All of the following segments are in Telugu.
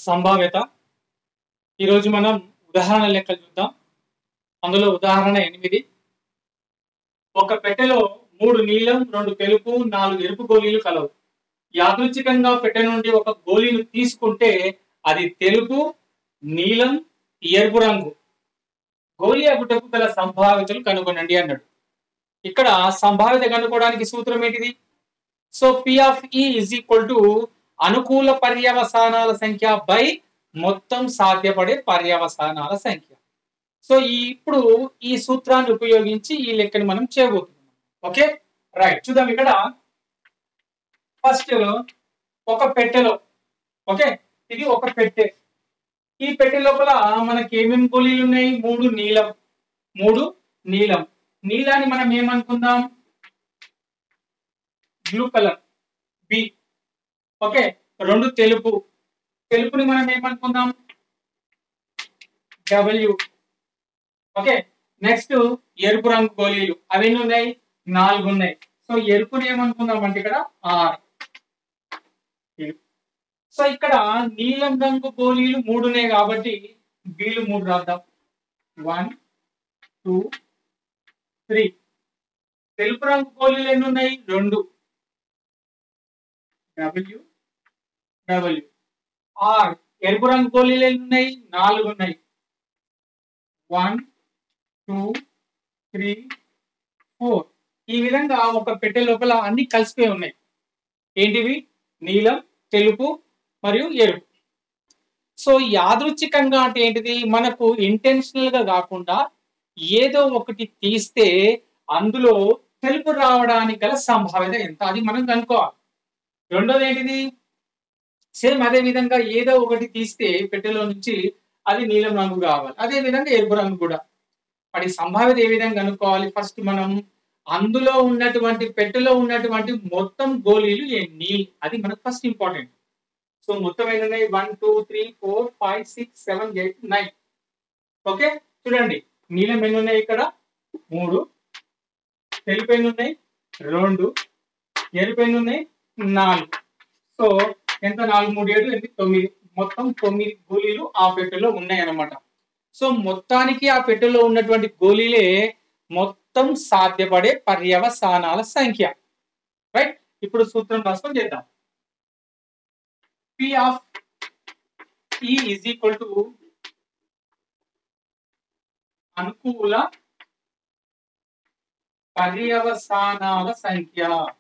సంభావ్యత ఈరోజు మనం ఉదాహరణ లెక్కలు చూద్దాం అందులో ఉదాహరణ ఎనిమిది ఒక పెట్టెలో మూడు నీలం రెండు తెలుపు నాలుగు ఎరుపు గోళీలు కలవు యాదృచ్ఛికంగా పెట్టె నుండి ఒక గోళీను తీసుకుంటే అది తెలుపు నీలం ఎరుపు రంగు గోళీ అగుటకు గల సంభావ్యతలు కనుగొనండి అన్నాడు ఇక్కడ సంభావ్యత కనుక్కోవడానికి సూత్రం ఏంటిది so P of E is equal to అనుకూల పర్యవసానాల సంఖ్య బై మొత్తం సాధ్యపడే పర్యవసానాల సంఖ్య సో ఈ ఇప్పుడు ఈ సూత్రాన్ని ఉపయోగించి ఈ లెక్కని మనం చేయబోతున్నాం ఓకే రైట్ చూద్దాం ఇక్కడ ఫస్ట్ ఒక పెట్టెలో ఓకే ఇది ఒక పెట్టె ఈ పెట్టె లోపల మనకి ఏమేమి గోళీలు ఉన్నాయి మూడు నీలం మూడు నీలం నీలాన్ని మనం ఏమనుకుందాం బ్లూ కలర్ బి ఓకే రెండు తెలుపు తెలుపుని మనం ఏమనుకుందాం డబ్ల్యూ ఓకే నెక్స్ట్ ఎరుపు రంగు గోళీలు అవి ఎన్ని ఉన్నాయి నాలుగు ఉన్నాయి సో ఎరుపుని ఏమనుకుందాం అంటే ఇక్కడ ఆర్ సో ఇక్కడ నీలం రంగు గోళీలు మూడు ఉన్నాయి కాబట్టి బీలు మూడు రాద్దాం వన్ టూ త్రీ తెలుపు రంగు గోళీలు ఎన్ని ఉన్నాయి రెండు డబ్ల్యూ డబ్ల్యూ ఆర్ ఎరుపు రంగు గోళీలు ఎన్ని ఉన్నాయి నాలుగు ఉన్నాయి వన్ టూ త్రీ ఫోర్ ఈ విధంగా ఒక పెట్టె లోపల అన్ని కలిసిపోయి ఉన్నాయి ఏంటివి నీలం తెలుపు మరియు ఎరుపు సో యాదృచ్ఛికంగా అంటే ఏంటిది మనకు ఇంటెన్షనల్ గా కాకుండా ఏదో ఒకటి తీస్తే అందులో తెలుపు రావడానికి గల సంభావ్యత ఎంత అది మనం కనుక్కోవాలి రెండోది ఏంటిది సేమ్ అదే విధంగా ఏదో ఒకటి తీస్తే పెట్టెలో నుంచి అది నీలం రంగు కావాలి అదే విధంగా ఎరుపు రంగు కూడా వాటి సంభావ్యత ఏ విధంగా కనుక్కోవాలి ఫస్ట్ మనం అందులో ఉన్నటువంటి పెట్టెలో ఉన్నటువంటి మొత్తం గోళీలు ఎన్ని అది మనకు ఫస్ట్ ఇంపార్టెంట్ సో మొత్తం ఎన్ని ఉన్నాయి one two three four five six seven eight nine okay చూడండి నీలం ఎన్ని ఉన్నాయి ఇక్కడ మూడు తెలుపు ఎన్ని ఉన్నాయి రెండు ఎరుపు ఎన్ని ఉన్నాయి నాలుగు సో ఎంత నాలుగు మూడు ఏడు ఎనిమిది తొమ్మిది మొత్తం తొమ్మిది గోళీలు ఆ పెట్టెలో ఉన్నాయి అన్నమాట సో మొత్తానికి ఆ పెట్టెలో ఉన్నటువంటి గోళీలే మొత్తం సాధ్యపడే పర్యవసానాల సంఖ్య రైట్ ఇప్పుడు సూత్రం రాసుకొని చేద్దాం P of E is equal to అనుకూల పర్యవసానాల సంఖ్య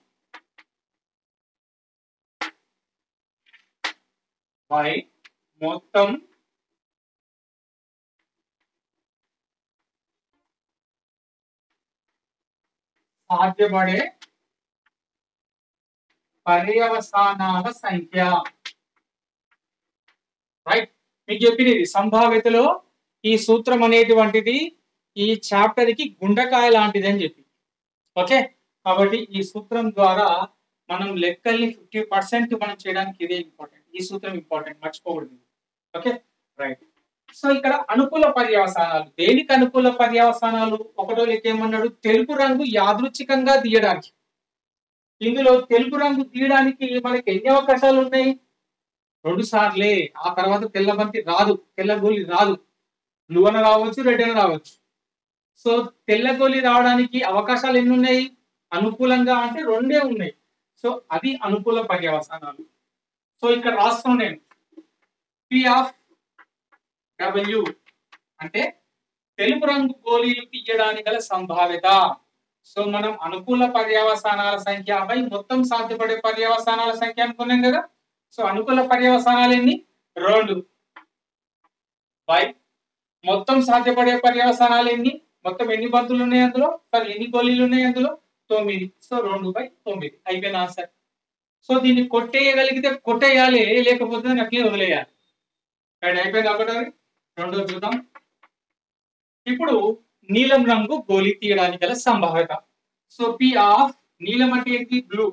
బై మొత్తం సాధ్యపడే పర్యవసానాల సంఖ్య రైట్ మీకు చెప్పినది సంభావ్యతలో ఈ సూత్రం అనేటువంటిది ఈ చాప్టర్ కి గుండకాయ లాంటిది అని చెప్పి ఓకే కాబట్టి ఈ సూత్రం ద్వారా మనం లెక్కల్ని ఫిఫ్టీ పర్సెంట్ మనం చేయడానికి ఇదే ఇంపార్టెంట్ ఈ సూత్రం ఇంపార్టెంట్ మర్చిపోకూడదు ఓకే రైట్ సో ఇక్కడ అనుకూల పర్యవసానాలు దేనికి అనుకూల పర్యవసానాలు ఒకటో లెక్క ఏమన్నాడు తెలుపు రంగు యాదృచ్ఛికంగా తీయడానికి ఇందులో తెలుపు రంగు తీయడానికి మనకి ఎన్ని అవకాశాలు ఉన్నాయి రెండు సార్లే ఆ తర్వాత తెల్ల బంతి రాదు తెల్ల గోలి రాదు బ్లూ అని రావచ్చు రెడ్ అని రావచ్చు సో తెల్ల గోలి రావడానికి అవకాశాలు ఎన్ని ఉన్నాయి అనుకూలంగా అంటే రెండే ఉన్నాయి సో అది అనుకూల పర్యవసానాలు సో ఇక్కడ రాస్తున్నాను నేను పి ఆఫ్ డబ్ల్యూ అంటే తెలుపు రంగు గోళీలు తీయడానికి గల సంభావ్యత సో మనం అనుకూల పర్యవసానాల సంఖ్య బై మొత్తం సాధ్యపడే పర్యవసానాల సంఖ్య అనుకున్నాం కదా సో అనుకూల పర్యవసానాలు ఎన్ని రెండు బై మొత్తం సాధ్యపడే పర్యవసానాలు ఎన్ని మొత్తం ఎన్ని బంతులు ఉన్నాయి అందులో సార్ ఎన్ని గోళీలు ఉన్నాయి అందులో తొమ్మిది సో రెండు బై తొమ్మిది అయిపోయిన ఆన్సర్ సో దీన్ని కొట్టేయగలిగితే కొట్టేయాలి లేకపోతే అట్లే వదిలేయాలి రైట్ అయిపోయింది ఒకటో రెండో చూద్దాం ఇప్పుడు నీలం రంగు గోళీ తీయడానికి గల సంభావ్యత సో పి ఆఫ్ నీలం అంటే ఏంటి బ్లూ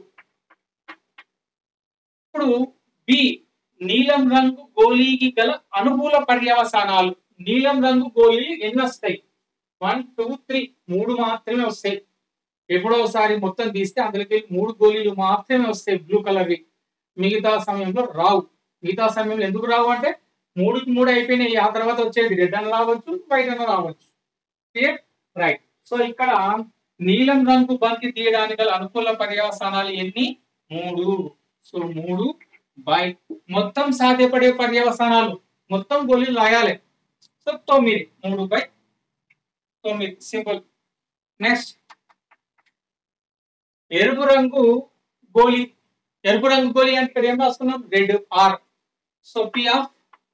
ఇప్పుడు బి నీలం రంగు గోళీకి గల అనుకూల పర్యవసానాలు నీలం రంగు గోళీ ఎన్ని వస్తాయి వన్ టూ త్రీ మూడు మాత్రమే వస్తాయి ఎప్పుడో ఒకసారి మొత్తం తీస్తే అందులోకి మూడు గోళీలు మాత్రమే వస్తాయి బ్లూ కలర్వి మిగతా సమయంలో రావు మిగతా సమయంలో ఎందుకు రావు అంటే మూడుకి మూడు అయిపోయినాయి ఆ తర్వాత వచ్చేది రెడ్ అని రావచ్చు వైట్ అని రావచ్చు క్లియర్ రైట్ సో ఇక్కడ నీలం రంగు బంతి తీయడానికి గల అనుకూల పర్యవసానాలు ఎన్ని మూడు సో మూడు బై మొత్తం సాధ్యపడే పర్యవసానాలు మొత్తం గోళీలు రాయాలి సో తొమ్మిది మూడు బై తొమ్మిది సింపుల్ నెక్స్ట్ ఎరుపు రంగు గోళీ ఎరుపు రంగు గోళీ అంటే ఇక్కడ ఏం రాసుకున్నాం red R so P of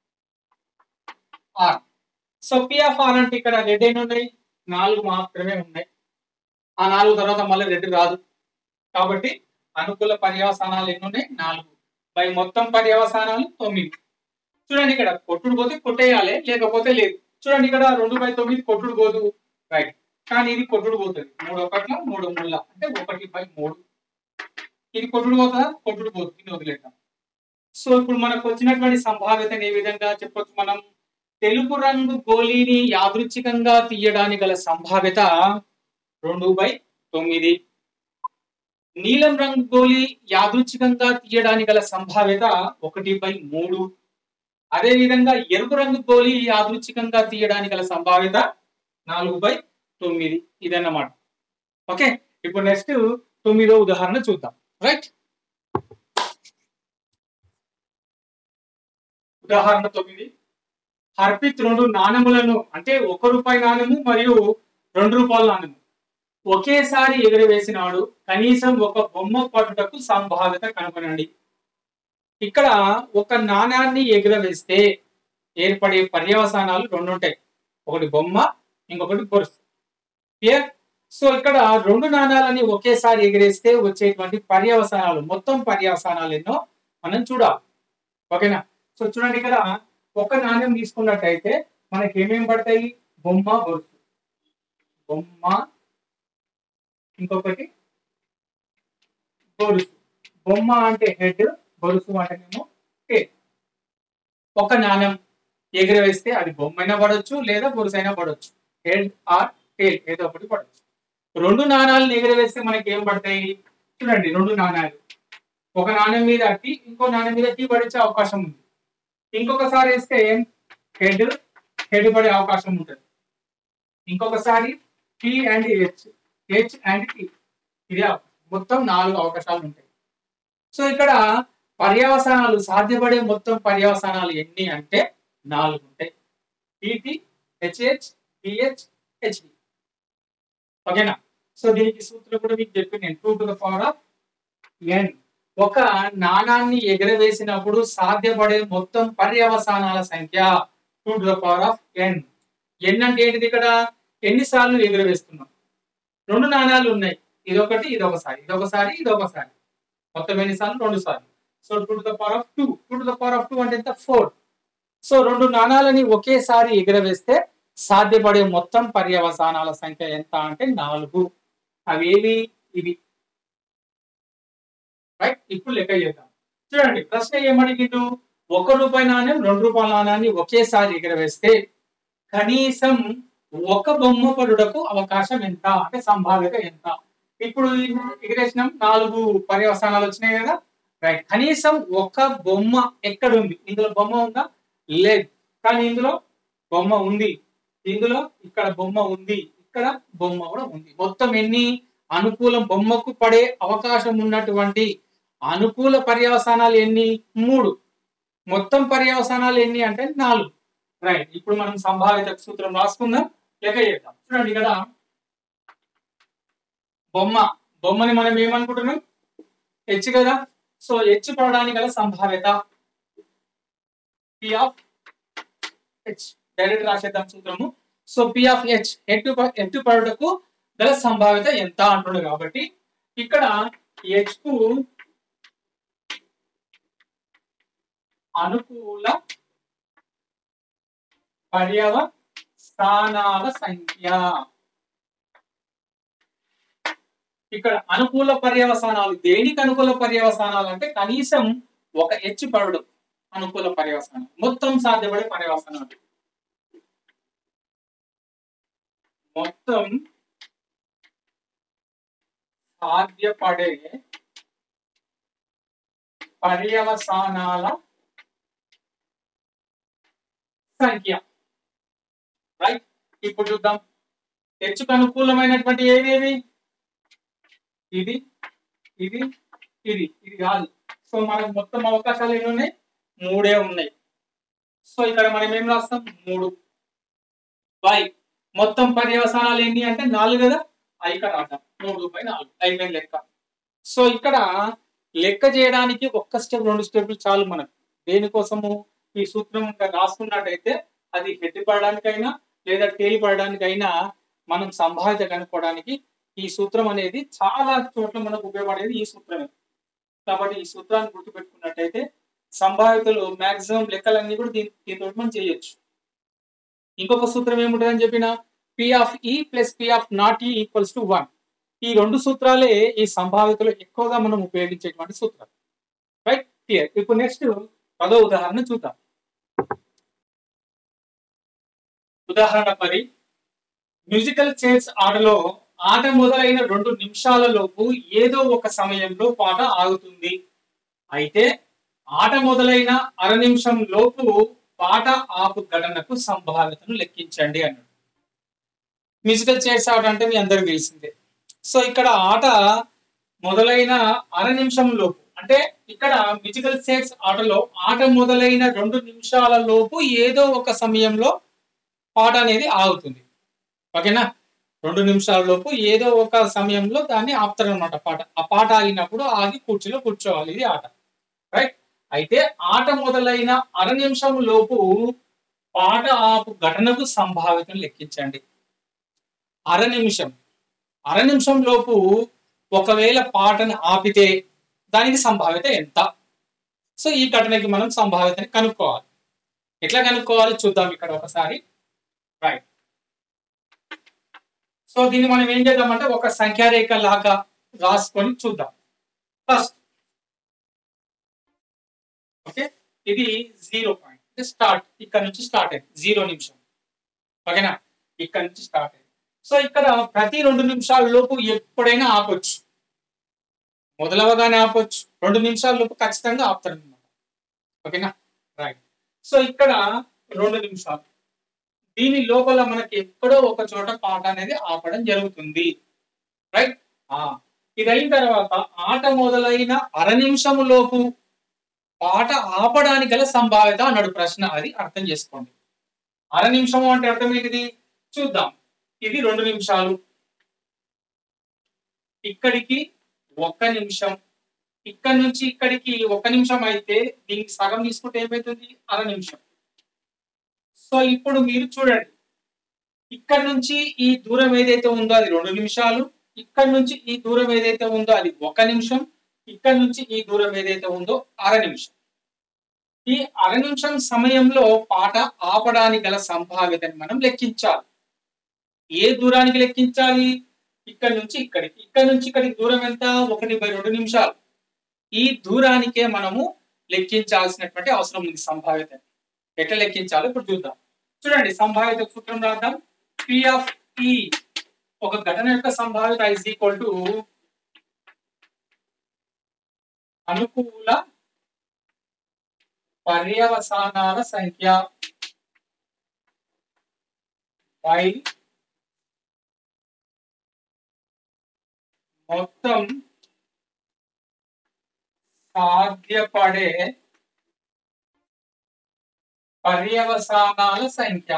R so P of R అంటే ఇక్కడ రెడ్ ఎన్ని ఉన్నాయి నాలుగు మాత్రమే ఉన్నాయి ఆ నాలుగు తర్వాత మళ్ళీ రెడ్ రాదు కాబట్టి అనుకూల పర్యవసానాలు ఎన్ని ఉన్నాయి నాలుగు బై మొత్తం పర్యవసానాలు తొమ్మిది చూడండి ఇక్కడ కొట్టుడు పోతే కొట్టేయాలి లేకపోతే లేదు చూడండి ఇక్కడ రెండు బై తొమ్మిది కొట్టుడు పోదు రైట్ కానీ ఇది కొట్టుడు పోతుంది మూడు ఒకట్ల మూడు మూడుల అంటే ఒకటి బై మూడు ఇది కొట్టుడు పోతుందా కొట్టుడు పోతుంది దీన్ని వదిలేద్దాం సో ఇప్పుడు మనకు వచ్చినటువంటి సంభావ్యతను ఏ విధంగా చెప్పొచ్చు మనం తెలుపు రంగు గోళీని యాదృచ్ఛికంగా తీయడానికి గల సంభావ్యత రెండు బై తొమ్మిది నీలం రంగు గోళీ యాదృచ్ఛికంగా తీయడానికి గల సంభావ్యత ఒకటి బై మూడు అదే విధంగా ఎరుపు రంగు గోళీ యాదృచ్ఛికంగా తీయడానికి గల సంభావ్యత నాలుగు బై తొమ్మిది ఇదన్నమాట ఓకే ఇప్పుడు నెక్స్ట్ తొమ్మిదో ఉదాహరణ చూద్దాం రైట్ ఉదాహరణ తొమ్మిది హర్పిత్ రెండు నాణెములను అంటే ఒక రూపాయి నాణెము మరియు రెండు రూపాయల నాణెము ఒకేసారి ఎగురవేసినాడు కనీసం ఒక బొమ్మ పట్టుటకు సంభావ్యత కనుగొనండి ఇక్కడ ఒక నాణాన్ని ఎగురవేస్తే ఏర్పడే పర్యవసానాలు రెండు ఉంటాయి ఒకటి బొమ్మ ఇంకొకటి గొలుసు క్లియర్ సో ఇక్కడ రెండు నాణాలని ఒకేసారి ఎగిరేస్తే వచ్చేటువంటి పర్యవసానాలు మొత్తం పర్యవసానాలు ఎన్నో మనం చూడాలి ఓకేనా సో చూడండి ఇక్కడ ఒక నాణ్యం తీసుకున్నట్టయితే మనకి ఏమేమి పడతాయి బొమ్మ గొలుసు బొమ్మ ఇంకొకటి గొలుసు బొమ్మ అంటే హెడ్ గొలుసు అంటేనేమో టేల్ ఒక నాణ్యం ఎగిరవేస్తే అది బొమ్మ అయినా పడవచ్చు లేదా గొలుసు అయినా పడవచ్చు హెడ్ ఆర్ టేల్ ఏదో ఒకటి పడవచ్చు రెండు నాణాలను ఎగిరవేస్తే మనకి ఏం పడతాయి చూడండి రెండు నాణాలు ఒక నాణ్యం మీద టీ ఇంకో నాణ్యం మీద టీ పడించే అవకాశం ఉంది ఇంకొకసారి వేస్తే హెడ్ హెడ్ పడే అవకాశం ఉంటుంది ఇంకొకసారి T and H H and T ఇది మొత్తం నాలుగు అవకాశాలు ఉంటాయి సో ఇక్కడ పర్యవసానాలు సాధ్యపడే మొత్తం పర్యవసానాలు ఎన్ని అంటే నాలుగు ఉంటాయి టీటీ హెచ్హెచ్ టిహెచ్ హెచ్డి ఓకేనా సో దీనికి సూత్రం కూడా మీకు చెప్పి నేను two to the power of N ఒక నాణాన్ని ఎగరవేసినప్పుడు సాధ్యపడే మొత్తం పర్యవసానాల సంఖ్య two to the power of N N అంటే ఏంటిది ఇక్కడ ఎన్నిసార్లు ఎగురవేస్తున్నాం రెండు నాణాలు ఉన్నాయి ఇదొకటి ఇదొకసారి ఇదొకసారి ఇదొకసారి మొత్తం ఎన్నిసార్లు రెండు సార్లు so two to the power of two two to the power of two అంటే ఎంత ఫోర్ సో రెండు నాణాలని ఒకేసారి ఎగురవేస్తే సాధ్యపడే మొత్తం పర్యవసానాల సంఖ్య ఎంత అంటే నాలుగు అవి ఏవి ఇవి రైట్ ఇప్పుడు లెక్క చేద్దాం చూడండి ప్రశ్న ఏమడిగిండు ఒక రూపాయి నాణ్యం రెండు రూపాయల నాణ్యాన్ని ఒకేసారి ఎగురవేస్తే కనీసం ఒక బొమ్మ పడుటకు అవకాశం ఎంత అంటే సంభావ్యత ఎంత ఇప్పుడు ఎగిరేసినాం నాలుగు పర్యవసానాలు వచ్చినాయి కదా రైట్ కనీసం ఒక బొమ్మ ఎక్కడ ఉంది ఇందులో బొమ్మ ఉందా లేదు కానీ ఇందులో బొమ్మ ఉంది ఇందులో ఇక్కడ బొమ్మ ఉంది ఇక్కడ బొమ్మ కూడా ఉంది మొత్తం ఎన్ని అనుకూలం బొమ్మకు పడే అవకాశం ఉన్నటువంటి అనుకూల పర్యవసానాలు ఎన్ని మూడు మొత్తం పర్యవసానాలు ఎన్ని అంటే నాలుగు రైట్ ఇప్పుడు మనం సంభావిత సూత్రం రాసుకుందాం లెక్క చేద్దాం చూడండి ఇక్కడ బొమ్మ బొమ్మని మనం ఏమనుకుంటున్నాం హెచ్ కదా సో హెచ్ పడడానికి గల సంభావ్యత పి ఆఫ్ హెచ్ డైరెక్ట్ రాసేద్దాం సూత్రము so P of H head head పడుటకు గల సంభావ్యత ఎంత అంటున్నాడు కాబట్టి ఇక్కడ హెచ్ కు అనుకూల పర్యవసానాల సంఖ్య ఇక్కడ అనుకూల పర్యవసానాలు దేనికి అనుకూల పర్యవసానాలు అంటే కనీసం ఒక హెచ్ పడడం అనుకూల పర్యవసానం మొత్తం సాధ్యపడే పర్యవసానాలు మొత్తం సాధ్యపడే పర్యవసానాల సంఖ్య రైట్ ఇప్పుడు చూద్దాం హెచ్చుకు అనుకూలమైనటువంటి ఏవేవి ఇది ఇది ఇది ఇది కాదు సో మనకు మొత్తం అవకాశాలు ఎన్ని ఉన్నాయి మూడే ఉన్నాయి సో ఇక్కడ మనం ఏం రాస్తాం మూడు బై మొత్తం పర్యవసానాలు ఎన్ని అంటే నాలుగు కదా ఆ ఇక్కడ రాద్దాం మూడు బై నాలుగు అయిపోయింది లెక్క సో ఇక్కడ లెక్క చేయడానికి ఒక్క స్టెప్ రెండు స్టెప్లు చాలు మనకు దేనికోసము ఈ సూత్రం ఇంకా రాసుకున్నట్టయితే అది హెడ్ పడడానికైనా లేదా టేలి పడడానికైనా మనం సంభావ్యత కనుక్కోవడానికి ఈ సూత్రం అనేది చాలా చోట్ల మనకు ఉపయోగపడేది ఈ సూత్రమే కాబట్టి ఈ సూత్రాన్ని గుర్తుపెట్టుకున్నట్టయితే సంభావ్యతలు మాక్సిమం లెక్కలన్నీ కూడా దీని దీంతో మనం చేయొచ్చు ఇంకొక సూత్రం ఏముంటుందని చెప్పిన P of E plus P of not E equals to one ఈ రెండు సూత్రాలే ఈ సంభావ్యతలో ఎక్కువగా మనం ఉపయోగించేటువంటి సూత్రాలు రైట్ క్లియర్ ఇప్పుడు నెక్స్ట్ పదో ఉదాహరణ చూద్దాం ఉదాహరణ పది మ్యూజికల్ చైర్స్ ఆటలో ఆట మొదలైన రెండు నిమిషాల లోపు ఏదో ఒక సమయంలో పాట ఆగుతుంది అయితే ఆట మొదలైన అర నిమిషం లోపు పాట ఆపు ఘటనకు సంభావ్యతను లెక్కించండి అన్నాడు మ్యూజికల్ చైర్స్ ఆట అంటే మీ అందరికి తెలిసిందే సో ఇక్కడ ఆట మొదలైన అర నిమిషం లోపు అంటే ఇక్కడ మ్యూజికల్ చైర్స్ ఆటలో ఆట మొదలైన రెండు నిమిషాల లోపు ఏదో ఒక సమయంలో పాట అనేది ఆగుతుంది ఓకేనా రెండు నిమిషాల లోపు ఏదో ఒక సమయంలో దాన్ని ఆపుతారు అనమాట పాట ఆ పాట ఆగినప్పుడు ఆగి కుర్చీలో కూర్చోవాలి ఇది ఆట రైట్ అయితే ఆట మొదలైన అర నిమిషం లోపు పాట ఆపు ఘటనకు సంభావితం లెక్కించండి అర నిమిషం అర నిమిషం లోపు ఒకవేళ పాటను ఆపితే దానికి సంభావ్యత ఎంత సో ఈ ఘటనకి మనం సంభావ్యతని కనుక్కోవాలి ఎట్లా కనుక్కోవాలి చూద్దాం ఇక్కడ ఒకసారి రైట్ సో దీన్ని మనం ఏం చేద్దామంటే ఒక సంఖ్యారేఖ లాగా రాసుకొని చూద్దాం ఫస్ట్ ఓకే ఇది జీరో పాయింట్ స్టార్ట్ ఇక్కడ నుంచి స్టార్ట్ అయింది జీరో నిమిషం ఓకేనా ఇక్కడ నుంచి స్టార్ట్ అయింది సో ఇక్కడ ప్రతి రెండు నిమిషాల లోపు ఎప్పుడైనా ఆపొచ్చు మొదలవగానే ఆపొచ్చు రెండు నిమిషాల లోపు ఖచ్చితంగా ఆపుతారు అనమాట ఓకేనా రైట్ సో ఇక్కడ రెండు నిమిషాలు దీని లోపల మనకి ఎక్కడో ఒక చోట పాట అనేది ఆపడం జరుగుతుంది రైట్ ఇది అయిన తర్వాత ఆట మొదలైన అర నిమిషము లోపు పాట ఆపడానికి గల సంభావ్యత అన్నాడు ప్రశ్న అది అర్థం చేసుకోండి అర నిమిషము అంటే అర్థం ఏంటిది చూద్దాం ఇది రెండు నిమిషాలు ఇక్కడికి ఒక్క నిమిషం ఇక్కడ నుంచి ఇక్కడికి ఒక నిమిషం అయితే దీనికి సగం తీసుకుంటే ఏమవుతుంది అర నిమిషం సో ఇప్పుడు మీరు చూడండి ఇక్కడ నుంచి ఈ దూరం ఏదైతే ఉందో అది రెండు నిమిషాలు ఇక్కడ నుంచి ఈ దూరం ఏదైతే ఉందో అది ఒక నిమిషం ఇక్కడ నుంచి ఈ దూరం ఏదైతే ఉందో అర నిమిషం ఈ అర నిమిషం సమయంలో పాట ఆపడానికి గల సంభావ్యతని మనం లెక్కించాలి ఏ దూరానికి లెక్కించాలి ఇక్కడ నుంచి ఇక్కడికి ఇక్కడ నుంచి ఇక్కడికి దూరం ఎంత ఒకటి బై రెండు నిమిషాలు ఈ దూరానికే మనము లెక్కించాల్సినటువంటి అవసరం ఉంది సంభావ్యత ఎట్లా లెక్కించాలో ఇప్పుడు చూద్దాం చూడండి సంభావ్యత సూత్రం రాద్దాం పి ఆఫ్ ఈ ఒక ఘటన యొక్క సంభావ్యత ఇస్ ఈక్వల్ టు అనుకూల పర్యవసానాల సంఖ్య బై మొత్తం సాధ్యపడే పర్యవసానాల సంఖ్య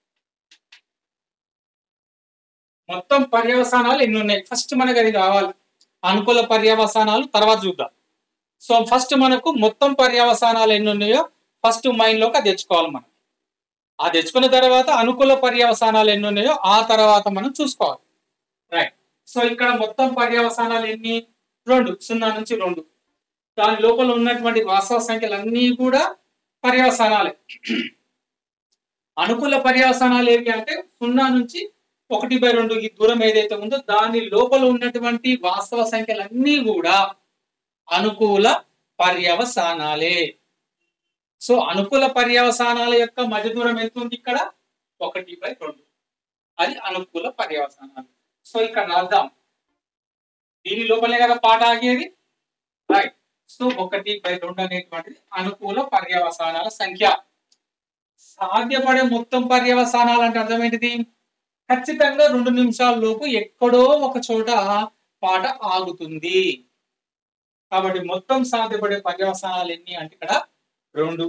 మొత్తం పర్యవసానాలు ఎన్ని ఉన్నాయి ఫస్ట్ మనకు అది కావాలి అనుకూల పర్యవసానాలు తర్వాత చూద్దాం సో ఫస్ట్ మనకు మొత్తం పర్యవసానాలు ఎన్ని ఉన్నాయో ఫస్ట్ మైండ్ లోకి అది తెచ్చుకోవాలి మనం ఆ తెచ్చుకున్న తర్వాత అనుకూల పర్యవసానాలు ఎన్ని ఉన్నాయో ఆ తర్వాత మనం చూసుకోవాలి రైట్ సో ఇక్కడ మొత్తం పర్యవసానాలు ఎన్ని రెండు సున్నా నుంచి రెండు దాని లోపల ఉన్నటువంటి వాస్తవ సంఖ్యలు అన్నీ కూడా పర్యవసానాలే అనుకూల పర్యవసానాలు ఏవి అంటే సున్నా నుంచి ఒకటి బై రెండు ఈ దూరం ఏదైతే ఉందో దాని లోపల ఉన్నటువంటి వాస్తవ సంఖ్యలన్నీ కూడా అనుకూల పర్యవసానాలే సో అనుకూల పర్యవసానాల యొక్క మధ్య దూరం ఎంత ఉంది ఇక్కడ ఒకటి బై రెండు అది అనుకూల పర్యవసానాలు సో ఇక్కడ రాద్దాం దీని లోపలే కదా పాట ఆగేది రైట్ సో ఒకటి బై రెండు అనేటువంటిది అనుకూల పర్యవసానాల సంఖ్య సాధ్యపడే మొత్తం పర్యవసానాలు అంటే అర్థం ఏంటిది ఖచ్చితంగా రెండు నిమిషాల లోపు ఎక్కడో ఒక చోట పాట ఆగుతుంది కాబట్టి మొత్తం సాధ్యపడే పర్యవసానాలు ఎన్ని అంటే ఇక్కడ రెండు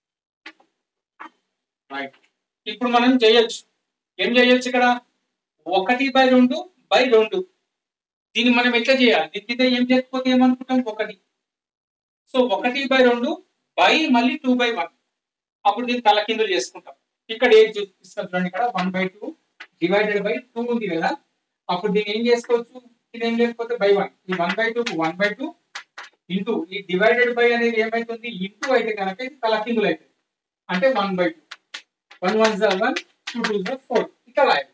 రైట్ ఇప్పుడు మనం చేయొచ్చు ఏం చేయొచ్చు ఇక్కడ ఒకటి బై రెండు బై రెండు దీన్ని మనం ఎట్లా చేయాలి దీని కింద ఏం చేయకపోతే ఏమనుకుంటాం ఒకటి సో ఒకటి బై రెండు బై మళ్ళీ టూ బై వన్ అప్పుడు దీన్ని తలకిందులు చేసుకుంటాం ఇక్కడ ఏం చూపిస్తాం చూడండి ఇక్కడ one by two divided by two ఉంది కదా అప్పుడు దీన్ని ఏం చేసుకోవచ్చు ఇది ఏం లేకపోతే బై వన్ ఈ one by two one by two into ఈ డివైడెడ్ బై అనేది ఏమైతుంది ఇంటూ అయితే కనుక ఇది తలకిందులు అవుతుంది అంటే one by two one one జా వన్ టూ టూ జా ఫోర్ ఇట్లా రాయొచ్చు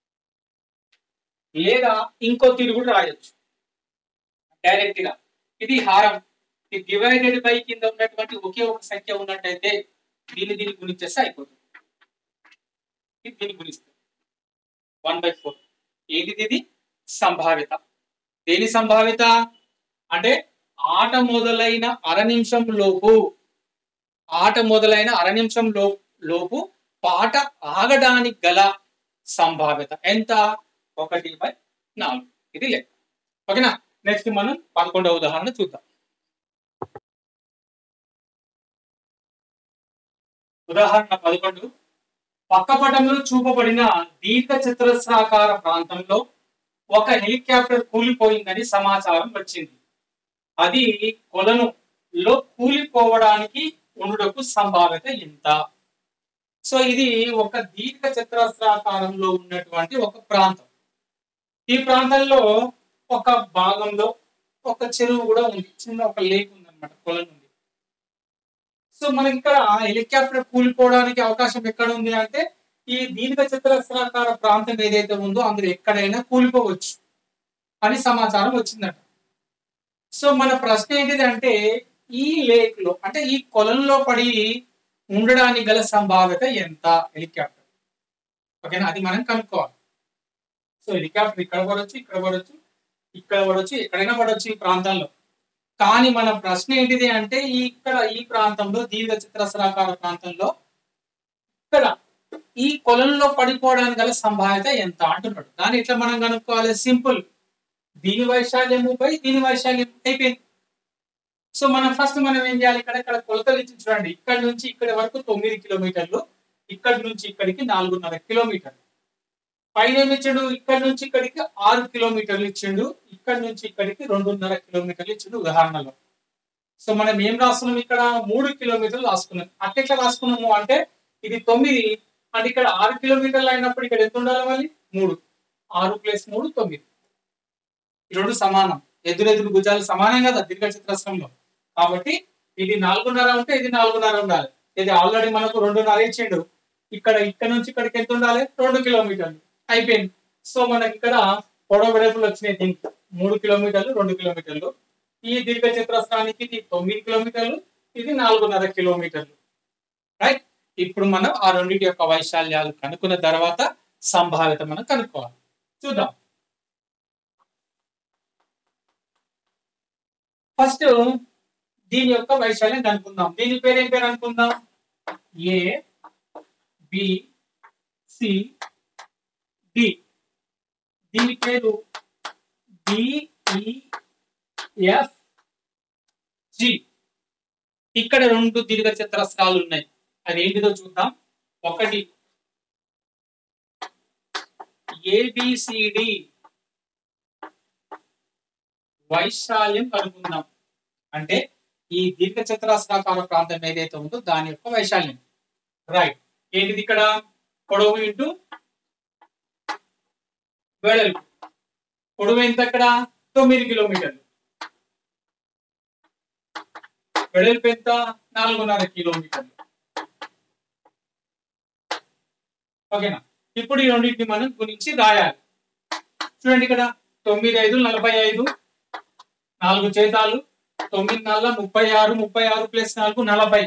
లేదా ఇంకో తీరు కూడా రాయొచ్చు డైరెక్ట్ గా ఇది హారం ఈ డివైడెడ్ బై కింద ఉన్నటువంటి ఒకే ఒక సంఖ్య ఉన్నట్టయితే దీన్ని దీన్ని గుణించేస్తే అయిపోతుంది ఇది దీన్ని గుణిస్తుంది వన్ బై ఫోర్ ఏది ఇది సంభావ్యత దేని సంభావ్యత అంటే ఆట మొదలైన అర నిమిషం లోపు ఆట మొదలైన అర నిమిషం లో లోపు పాట ఆగడానికి గల సంభావ్యత ఎంత ఒకటి బై నాలుగు ఇది లెక్క ఓకేనా నెక్స్ట్ మనం పదకొండవ ఉదాహరణ చూద్దాం ఉదాహరణ పదకొండు పక్కపటంలో చూపబడిన దీర్ఘ చతురస్రాకార ప్రాంతంలో ఒక హెలికాప్టర్ కూలిపోయిందని సమాచారం వచ్చింది అది కొలను లో కూలిపోవడానికి ఉండుటకు సంభావ్యత ఎంత సో ఇది ఒక దీర్ఘ చతురస్రాకారంలో ఉన్నటువంటి ఒక ప్రాంతం ఈ ప్రాంతంలో ఒక భాగంలో ఒక చెరువు కూడా ఉంది చిన్న ఒక లేక్ ఉంది అనమాట కొలను ఉంది సో మనకి ఇక్కడ హెలికాప్టర్ కూలిపోవడానికి అవకాశం ఎక్కడ ఉంది అంటే ఈ దీర్ఘ చతురస్రాకార ప్రాంతం ఏదైతే ఉందో అందులో ఎక్కడైనా కూలిపోవచ్చు అని సమాచారం వచ్చిందట సో మన ప్రశ్న ఏంటిది అంటే ఈ లేక్ లో అంటే ఈ కొలంలో పడి ఉండడానికి గల సంభావ్యత ఎంత హెలికాప్టర్ ఓకేనా అది మనం కనుక్కోవాలి సో హెలికాప్టర్ ఇక్కడ పడవచ్చు ఇక్కడ పడవచ్చు ఇక్కడ పడవచ్చు ఎక్కడైనా పడవచ్చు ఈ ప్రాంతంలో కానీ మన ప్రశ్న ఏంటిది అంటే ఈ ఇక్కడ ఈ ప్రాంతంలో దీర్ఘ చతురస్రాకార ప్రాంతంలో ఇక్కడ ఈ కొలంలో పడిపోవడానికి గల సంభావ్యత ఎంత అంటున్నాడు దాన్ని ఎట్లా మనం కనుక్కోవాలి సింపుల్ దీని వైశాల్యము బై దీని వైశాల్యం అయిపోయింది సో మనం ఫస్ట్ మనం ఏం చేయాలి ఇక్కడ ఇక్కడ కొలతలు ఇచ్చి చూడండి ఇక్కడ నుంచి ఇక్కడ వరకు తొమ్మిది కిలోమీటర్లు ఇక్కడ నుంచి ఇక్కడికి నాలుగున్నర కిలోమీటర్లు పైన ఏమి ఇచ్చాడు ఇక్కడ నుంచి ఇక్కడికి ఆరు కిలోమీటర్లు ఇచ్చిండు ఇక్కడ నుంచి ఇక్కడికి రెండున్నర కిలోమీటర్లు ఇచ్చిండు ఉదాహరణలో సో మనం ఏం రాస్తున్నాం ఇక్కడ మూడు కిలోమీటర్లు రాసుకున్నాం అట్లా రాసుకున్నాము అంటే ఇది తొమ్మిది అంటే ఇక్కడ ఆరు కిలోమీటర్లు అయినప్పుడు ఇక్కడ ఎంత ఉండాలి మళ్ళీ మూడు ఆరు ప్లస్ మూడు తొమ్మిది ఈ రెండు సమానం ఎదురెదురు భుజాలు సమానం కదా దీర్ఘ చతురస్రంలో కాబట్టి ఇది నాలుగున్నర ఉంటే ఇది నాలుగున్నర ఉండాలి ఇది ఆల్రెడీ మనకు రెండున్నర ఇచ్చిండు ఇక్కడ ఇక్కడ నుంచి ఇక్కడికి ఎంత ఉండాలి రెండు కిలోమీటర్లు అయిపోయింది సో మనకి ఇక్కడ పొడవు వెడల్పులు వచ్చినాయి దీనికి మూడు కిలోమీటర్లు రెండు కిలోమీటర్లు ఈ దీర్ఘ చతురస్రానికి ఇది తొమ్మిది కిలోమీటర్లు ఇది నాలుగున్నర కిలోమీటర్లు రైట్ ఇప్పుడు మనం ఆ రెండింటి యొక్క వైశాల్యాలు కనుక్కున్న తర్వాత సంభావ్యత మనం కనుక్కోవాలి చూద్దాం ఫస్ట్ దీని యొక్క వైశాల్యం కనుక్కుందాం దీని పేరు ఏం పేరు అనుకుందాం ఏ బి సి డి దీని పేరు ఎఫ్ జి ఇక్కడ రెండు దీర్ఘ చతురస్రాలు ఉన్నాయి అది ఏంటిదో చూద్దాం ఒకటి ఏబిసిడి వైశాల్యం కనుక్కుందాం అంటే ఈ దీర్ఘ చతురస్రాకార ప్రాంతం ఏదైతే ఉందో దాని యొక్క వైశాల్యం రైట్ ఏంటిది ఇక్కడ పొడవు ఇంటూ వెడల్పు పొడవు ఎంత ఇక్కడ తొమ్మిది కిలోమీటర్లు వెడల్పు ఎంత నాలుగున్నర కిలోమీటర్లు ఓకేనా ఇప్పుడు ఈ రెండింటిని మనం గురించి రాయాలి చూడండి ఇక్కడ తొమ్మిది ఐదు నలభై ఐదు నాలుగు చేతాలు తొమ్మిది నాలుగు ముప్పై ఆరు ముప్పై ఆరు ప్లస్ నాలుగు నలభై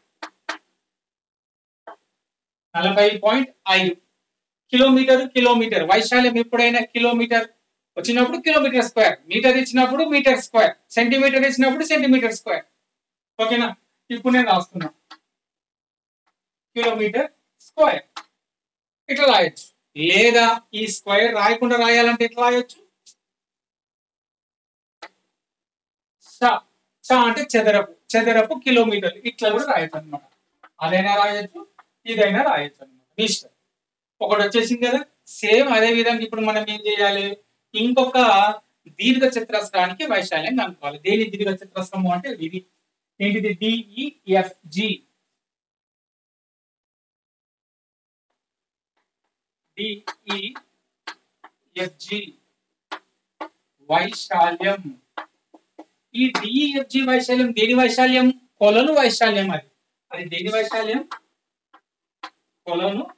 నలభై పాయింట్ ఐదు కిలోమీటర్ కిలోమీటర్ వైశాల్యం ఎప్పుడైనా కిలోమీటర్ వచ్చినప్పుడు కిలోమీటర్ స్క్వేర్ మీటర్ ఇచ్చినప్పుడు మీటర్ స్క్వేర్ సెంటీమీటర్ ఇచ్చినప్పుడు సెంటీమీటర్ స్క్వేర్ ఓకేనా ఇప్పుడు నేను రాస్తున్నా కిలోమీటర్ స్క్వేర్ ఇట్లా రాయొచ్చు లేదా ఈ స్క్వేర్ రాయకుండా రాయాలంటే ఎట్లా రాయొచ్చు స స అంటే చదరపు చదరపు కిలోమీటర్లు ఇట్లా కూడా రాయొచ్చు అనమాట అదైనా రాయొచ్చు ఇదైనా రాయొచ్చు అనమాట మీ ఇష్టం ఒకటి వచ్చేసింది కదా సేమ్ అదే విధంగా ఇప్పుడు మనం ఏం చేయాలి ఇంకొక దీర్ఘ చతురస్రానికి వైశాల్యం కనుక్కోవాలి దేని దీర్ఘ చతురస్రము అంటే ఇది ఏంటిది డిఈఎఫ్జి డిఈఎఫ్జి వైశాల్యం ఈ డిఈఎఫ్జి వైశాల్యం దేని వైశాల్యం కొలను వైశాల్యం అది అది దేని వైశాల్యం కొలను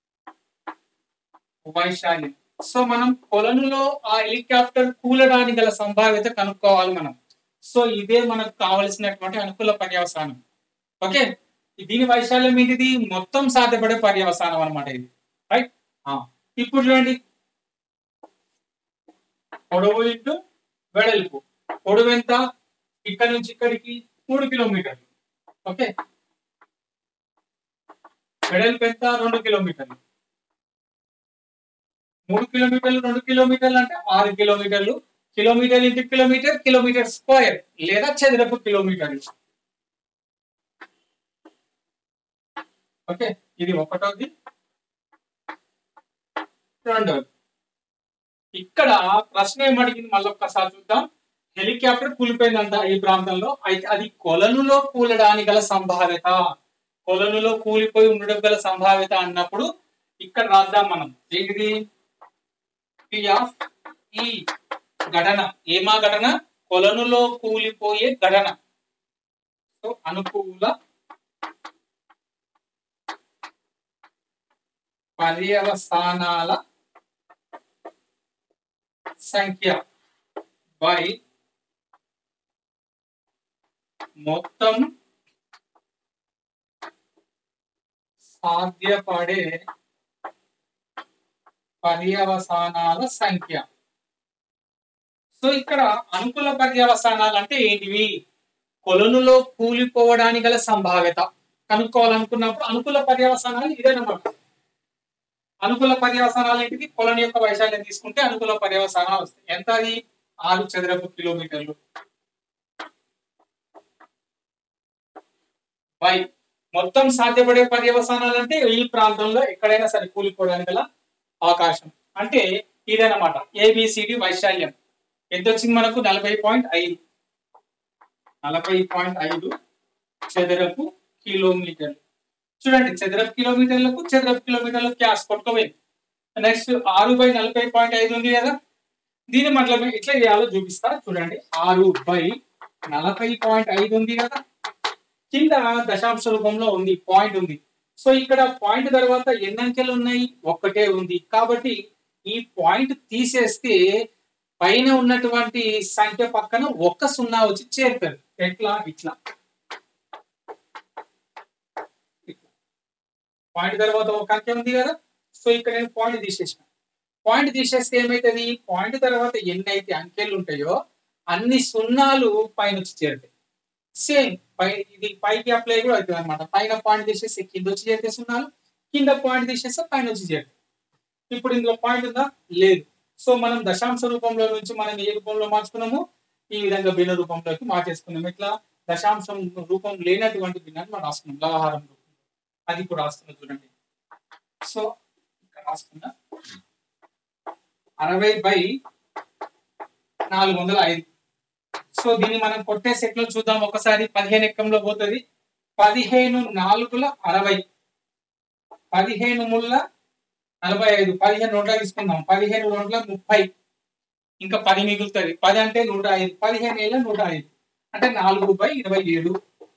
వైశాల్యం సో మనం కొలనులో ఆ హెలికాప్టర్ కూలడానికి గల సంభావ్యత కనుక్కోవాలి మనం సో ఇదే మనకు కావలసినటువంటి అనుకూల పర్యవసానం ఓకే దీని వైశాల్యం ఏంటిది మొత్తం సాధ్యపడే పర్యవసానం అనమాట ఇది రైట్ ఇప్పుడు చూడండి పొడవు ఇంటూ వెడల్పు పొడవు ఎంత ఇక్కడ నుంచి ఇక్కడికి మూడు కిలోమీటర్లు ఓకే వెడల్పు ఎంత రెండు కిలోమీటర్లు మూడు కిలోమీటర్లు రెండు కిలోమీటర్లు అంటే ఆరు కిలోమీటర్లు kilometre into kilometre kilometre square లేదా చదరపు కిలోమీటర్లు ఓకే ఇది ఒకటోది రెండోది ఇక్కడ ప్రశ్న ఏమడిగింది మళ్ళీ ఒక్కసారి చూద్దాం హెలికాప్టర్ కూలిపోయిందంట ఈ ప్రాంతంలో అయితే అది కొలనులో కూలడానికి గల సంభావ్యత కొలనులో కూలిపోయి ఉండడం గల సంభావ్యత అన్నప్పుడు ఇక్కడ రాద్దాం మనం ఏంటిది పి ఆఫ్ ఈ ఘటన ఏమా ఘటన కొలనులో కూలిపోయే ఘటన సో అనుకూల పర్యవసానాల సంఖ్య బై మొత్తం సాధ్యపడే పర్యవసానాల సంఖ్య సో ఇక్కడ అనుకూల పర్యవసానాలు అంటే ఏంటివి కొలనులో కూలిపోవడానికి గల సంభావ్యత కనుక్కోవాలనుకున్నప్పుడు అనుకూల పర్యవసానాలు ఇదేనమాట అనుకూల పర్యవసానాలు ఏంటిది కొలను యొక్క వైశాల్యం తీసుకుంటే అనుకూల పర్యవసానాలు వస్తాయి ఎంత అది ఆరు చదరపు కిలోమీటర్లు బై మొత్తం సాధ్యపడే పర్యవసానాలు అంటే ఈ ప్రాంతంలో ఎక్కడైనా సరే కూలిపోవడానికి గల అవకాశం అంటే ఇదన్నమాట ఏబిసిడి వైశాల్యం ఎంత వచ్చింది మనకు నలభై పాయింట్ ఐదు నలభై పాయింట్ ఐదు చదరపు కిలోమీటర్లు చూడండి చదరపు కిలోమీటర్లకు చదరపు కిలోమీటర్లకు క్యాష్ కొట్టుకోపోయింది నెక్స్ట్ ఆరు బై నలభై పాయింట్ ఐదు ఉంది కదా దీన్ని మతలబ్ ఎట్లా చేయాలో చూపిస్తా చూడండి ఆరు బై నలభై పాయింట్ ఐదు ఉంది కదా కింద దశాంశ రూపంలో ఉంది పాయింట్ ఉంది సో ఇక్కడ పాయింట్ తర్వాత ఎన్ని అంకెలు ఉన్నాయి ఒక్కటే ఉంది కాబట్టి ఈ పాయింట్ తీసేస్తే పైన ఉన్నటువంటి సంఖ్య పక్కన ఒక్క సున్నా వచ్చి చేరుతుంది ఎట్లా ఇట్లా పాయింట్ తర్వాత ఒక అంకె ఉంది కదా సో ఇక్కడ నేను పాయింట్ తీసేసిన పాయింట్ తీసేస్తే ఏమైతుంది పాయింట్ తర్వాత ఎన్ని అయితే అంకెలు ఉంటాయో అన్ని సున్నాలు పైన వచ్చి చేరుతాయి సేమ్ పై ఇది పైకి అప్లై కూడా అవుతుంది అనమాట పైన పాయింట్ తీసేస్తే కింద వచ్చి చేరితే సున్నాలు కింద పాయింట్ తీసేస్తే పైన వచ్చి చేరుతాయి ఇప్పుడు ఇందులో పాయింట్ ఉందా లేదు సో మనం దశాంశ రూపంలో నుంచి మనం ఏ రూపంలో మార్చుకున్నాము ఈ విధంగా భిన్న రూపంలోకి మార్చేసుకున్నాం ఇట్లా దశాంశం రూపం లేనటువంటి భిన్నాన్ని మనం రాసుకున్నాం వ్యవహారం రూపంలో అది ఇప్పుడు రాసుకున్నాం చూడండి సో ఇక్కడ రాసుకున్నా అరవై బై నాలుగు వందల ఐదు సో దీన్ని మనం కొట్టే సెట్ లో చూద్దాం ఒకసారి పదిహేను ఎక్కంలో పోతుంది పదిహేను నాలుగుల అరవై పదిహేను ముళ్ళ నలభై ఐదు పదిహేను నోట్ల తీసుకుందాం పదిహేను నోట్ల ముప్పై ఇంకా పది మిగులుతుంది పది అంటే నూట ఐదు పదిహేను ఏళ్ళ నూట ఐదు అంటే నాలుగు బై ఇరవై ఏడు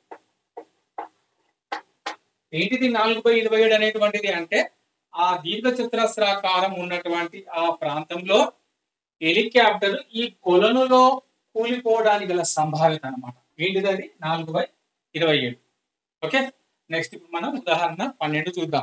ఏంటిది నాలుగు బై ఇరవై ఏడు అనేటువంటిది అంటే ఆ దీర్ఘ చతురస్రాకారం ఉన్నటువంటి ఆ ప్రాంతంలో హెలికాప్టర్ ఈ కొలనులో కూలిపోవడానికి గల సంభావ్యత అనమాట ఏంటిది అది నాలుగు బై ఇరవై ఏడు ఓకే నెక్స్ట్ ఇప్పుడు మనం ఉదాహరణ పన్నెండు చూద్దాం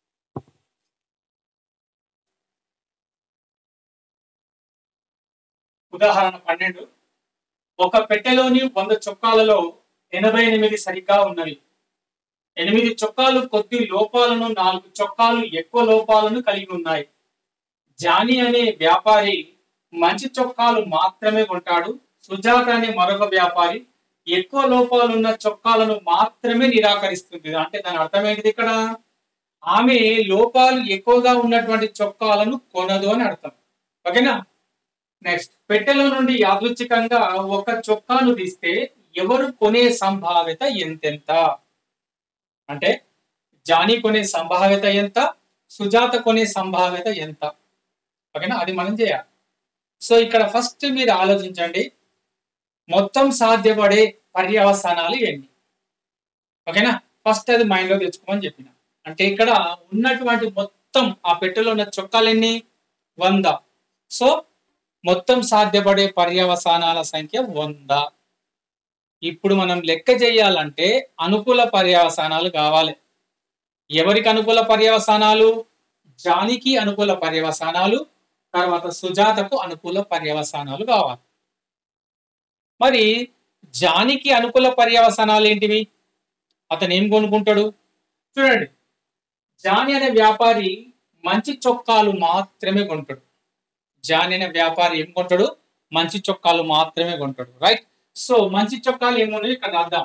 ఉదాహరణ పన్నెండు ఒక పెట్టెలోని వంద చొక్కాలలో ఎనభై ఎనిమిది సరిగ్గా ఉన్నవి ఎనిమిది చొక్కాలు కొద్ది లోపాలను నాలుగు చొక్కాలు ఎక్కువ లోపాలను కలిగి ఉన్నాయి జానీ అనే వ్యాపారి మంచి చొక్కాలు మాత్రమే కొంటాడు సుజాత అనే మరొక వ్యాపారి ఎక్కువ లోపాలున్న చొక్కాలను మాత్రమే నిరాకరిస్తుంది అంటే దాని అర్థం ఏంటిది ఇక్కడ ఆమె లోపాలు ఎక్కువగా ఉన్నటువంటి చొక్కాలను కొనదు అని అర్థం ఓకేనా నెక్స్ట్ పెట్టెలో నుండి యాదృచ్ఛికంగా ఒక చొక్కాను తీస్తే ఎవరు కొనే సంభావ్యత ఎంతెంత అంటే జానీ కొనే సంభావ్యత ఎంత సుజాత కొనే సంభావ్యత ఎంత ఓకేనా అది మనం చేయాలి సో ఇక్కడ ఫస్ట్ మీరు ఆలోచించండి మొత్తం సాధ్యపడే పర్యవసానాలు ఎన్ని ఓకేనా ఫస్ట్ అది మైండ్ లో తెచ్చుకోమని చెప్పిన అంటే ఇక్కడ ఉన్నటువంటి మొత్తం ఆ పెట్టెలో ఉన్న చొక్కాలు ఎన్ని వంద సో మొత్తం సాధ్యపడే పర్యవసానాల సంఖ్య వంద ఇప్పుడు మనం లెక్క చేయాలంటే అనుకూల పర్యవసానాలు కావాలి ఎవరికి అనుకూల పర్యవసానాలు జానికి అనుకూల పర్యవసానాలు తర్వాత సుజాతకు అనుకూల పర్యవసానాలు కావాలి మరి జానికి అనుకూల పర్యవసానాలు ఏంటివి అతను ఏం కొనుక్కుంటాడు చూడండి జాని అనే వ్యాపారి మంచి చొక్కాలు మాత్రమే కొంటాడు జాని అనే వ్యాపారి ఏం కొంటాడు మంచి చొక్కాలు మాత్రమే కొంటాడు రైట్ సో మంచి చొక్కాలు ఏమున్నాయి ఇక్కడ రాద్దాం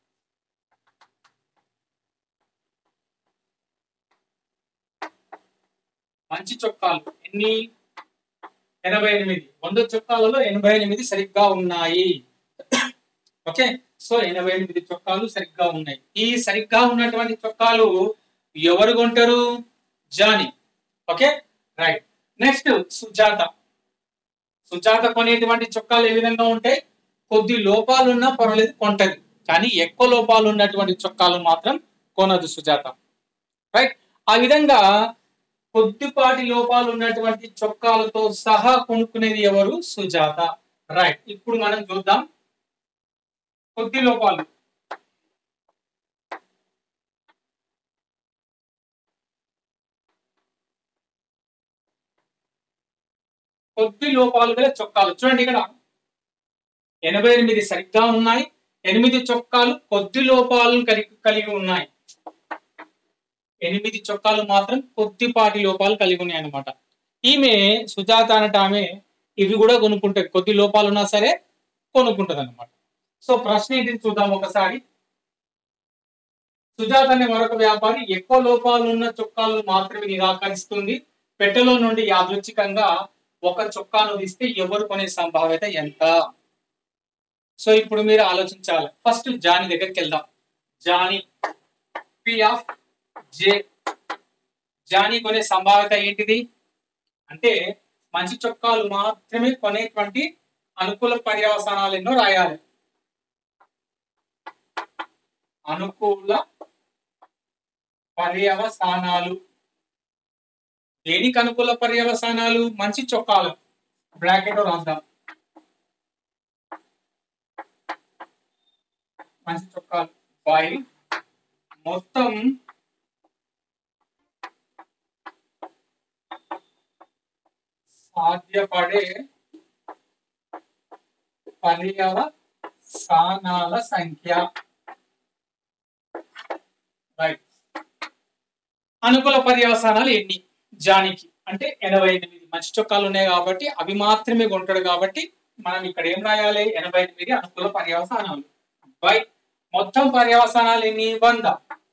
మంచి చొక్కాలు ఎన్ని ఎనభై ఎనిమిది వంద చొక్కాలలో ఎనభై ఎనిమిది సరిగ్గా ఉన్నాయి ఓకే సో ఎనభై ఎనిమిది చొక్కాలు సరిగ్గా ఉన్నాయి ఈ సరిగ్గా ఉన్నటువంటి చొక్కాలు ఎవరు కొంటారు Johnny okay right next Sujatha Sujatha కొనేటువంటి చొక్కాలు ఏ విధంగా ఉంటాయి కొద్ది లోపాలు ఉన్నా పర్వాలేదు కొంటది కానీ ఎక్కువ లోపాలు ఉన్నటువంటి చొక్కాలు మాత్రం కొనదు సుజాత రైట్ ఆ విధంగా కొద్దిపాటి లోపాలు ఉన్నటువంటి చొక్కాలతో సహా కొనుక్కునేది ఎవరు సుజాత రైట్ ఇప్పుడు మనం చూద్దాం కొద్ది లోపాలు కొద్ది లోపాలు గల చొక్కాలు చూడండి ఇక్కడ ఎనభై ఎనిమిది సరిగ్గా ఉన్నాయి ఎనిమిది చొక్కాలు కొద్ది లోపాలను కలిగి కలిగి ఉన్నాయి ఎనిమిది చొక్కాలు మాత్రం కొద్దిపాటి లోపాలు కలిగి ఉన్నాయి అనమాట ఈమె సుజాత అనట ఆమె ఇవి కూడా కొనుక్కుంటది కొద్ది లోపాలు ఉన్నా సరే కొనుక్కుంటది అనమాట సో ప్రశ్న ఏంటి చూద్దాం ఒకసారి సుజాత అనే మరొక వ్యాపారి ఎక్కువ లోపాలు ఉన్న చొక్కాలను మాత్రమే నిరాకరిస్తుంది పెట్టెలో నుండి యాదృచ్ఛికంగా ఒక చొక్కాను తీస్తే ఎవరు కొనే సంభావ్యత ఎంత సో ఇప్పుడు మీరు ఆలోచించాలి ఫస్ట్ జాని దగ్గరికి వెళ్దాం Johnny P of J Johnny కొనే సంభావ్యత ఏంటిది అంటే మంచి చొక్కాలు మాత్రమే కొనేటువంటి అనుకూల పర్యవసానాలు ఎన్నో రాయాలి అనుకూల పర్యవసానాలు దేనికి అనుకూల పర్యవసానాలు మంచి చొక్కాలు బ్రాకెట్ రాద్దాం మంచి చొక్కాలు బై మొత్తం సాధ్యపడే పర్యవసానాల సంఖ్య రైట్ అనుకూల పర్యవసానాలు ఎన్ని జానికి అంటే ఎనభై ఎనిమిది మంచి చొక్కాలు ఉన్నాయి కాబట్టి అవి మాత్రమే కొంటాడు కాబట్టి మనం ఇక్కడ ఏం రాయాలి ఎనభై ఎనిమిది అనుకూల పర్యవసానాలు బై మొత్తం పర్యవసానాలు ఎన్ని వంద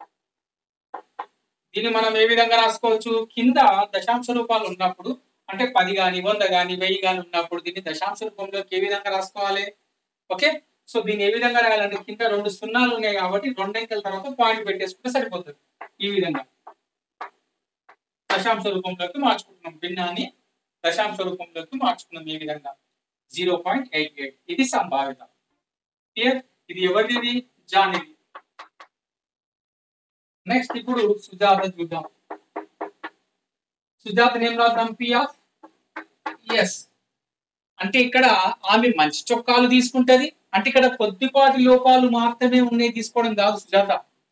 దీన్ని మనం ఏ విధంగా రాసుకోవచ్చు కింద దశాంశ రూపాలు ఉన్నప్పుడు అంటే పది గాని వంద గాని వెయ్యి గాని ఉన్నప్పుడు దీన్ని దశాంశ రూపంలోకి ఏ విధంగా రాసుకోవాలి ఓకే సో దీన్ని ఏ విధంగా రాయాలంటే కింద రెండు సున్నాలు ఉన్నాయి కాబట్టి రెండు అంకెల తర్వాత పాయింట్ పెట్టేసుకుంటే సరిపోతుంది ఈ విధంగా దశాంశ రూపంలోకి మార్చుకుంటున్నాం భిన్నాన్ని దశాంశ రూపంలోకి మార్చుకున్నాం ఈ విధంగా జీరో పాయింట్ ఎయిట్ ఎయిట్ ఇది సంభావ్యత క్లియర్ ఇది ఎవరిది జానిది నెక్స్ట్ ఇప్పుడు సుజాత చూద్దాం సుజాత ఏం రాద్దాం పి ఆఫ్ ఎస్ అంటే ఇక్కడ ఆమె మంచి చొక్కాలు తీసుకుంటది అంటే ఇక్కడ కొద్దిపాటి లోపాలు మాత్రమే ఉన్నాయి తీసుకోవడం కాదు సుజాత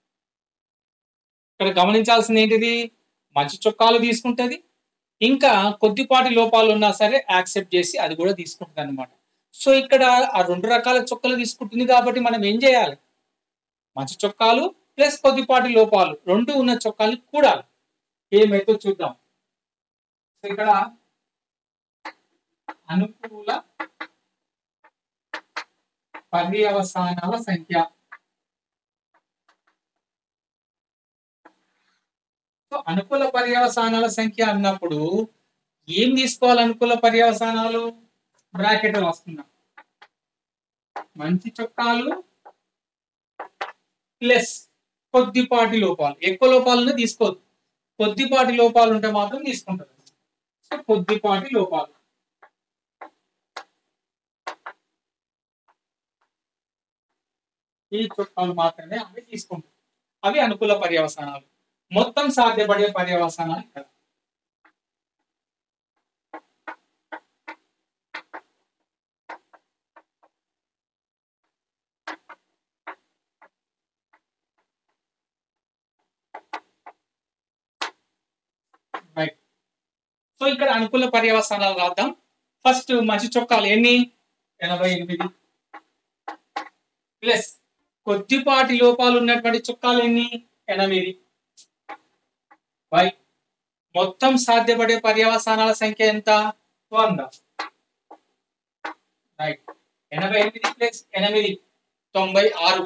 ఇక్కడ గమనించాల్సింది ఏంటిది మంచి చొక్కాలు తీసుకుంటది ఇంకా కొద్దిపాటి లోపాలు ఉన్నా సరే యాక్సెప్ట్ చేసి అది కూడా తీసుకుంటుంది అనమాట సో ఇక్కడ ఆ రెండు రకాల చొక్కలు తీసుకుంటుంది కాబట్టి మనం ఏం చేయాలి మంచి చొక్కాలు ప్లస్ కొద్దిపాటి లోపాలు రెండు ఉన్న చొక్కాలు కూడాలి ఏమైతే చూద్దాం సో ఇక్కడ అనుకూల పర్యవసానాల సంఖ్య సో అనుకూల పర్యవసానాల సంఖ్య అన్నప్పుడు ఏం తీసుకోవాలి అనుకూల పర్యవసానాలు బ్రాకెట్ రాసుకుందాం మంచి చొక్కాలు ప్లస్ కొద్దిపాటి లోపాలు ఎక్కువ లోపాలను తీసుకోవద్దు కొద్దిపాటి లోపాలు ఉంటే మాత్రం తీసుకుంటారు సో కొద్దిపాటి లోపాలు ఈ చొక్కాలు మాత్రమే అవి తీసుకుంటారు అవి అనుకూల పర్యవసానాలు మొత్తం సాధ్యపడే పర్యవసానాలు ఇక్కడ రైట్ సో ఇక్కడ అనుకూల పర్యవసానాలు రాద్దాం ఫస్ట్ మంచి చొక్కాలు ఎన్ని ఎనభై ఎనిమిది ప్లస్ కొద్దిపాటి లోపాలు ఉన్నటువంటి చొక్కాలు ఎన్ని ఎనిమిది బై మొత్తం సాధ్యపడే పర్యవసానాల సంఖ్య ఎంత వంద రైట్ ఎనభై ఎనిమిది ప్లస్ ఎనిమిది తొంభై ఆరు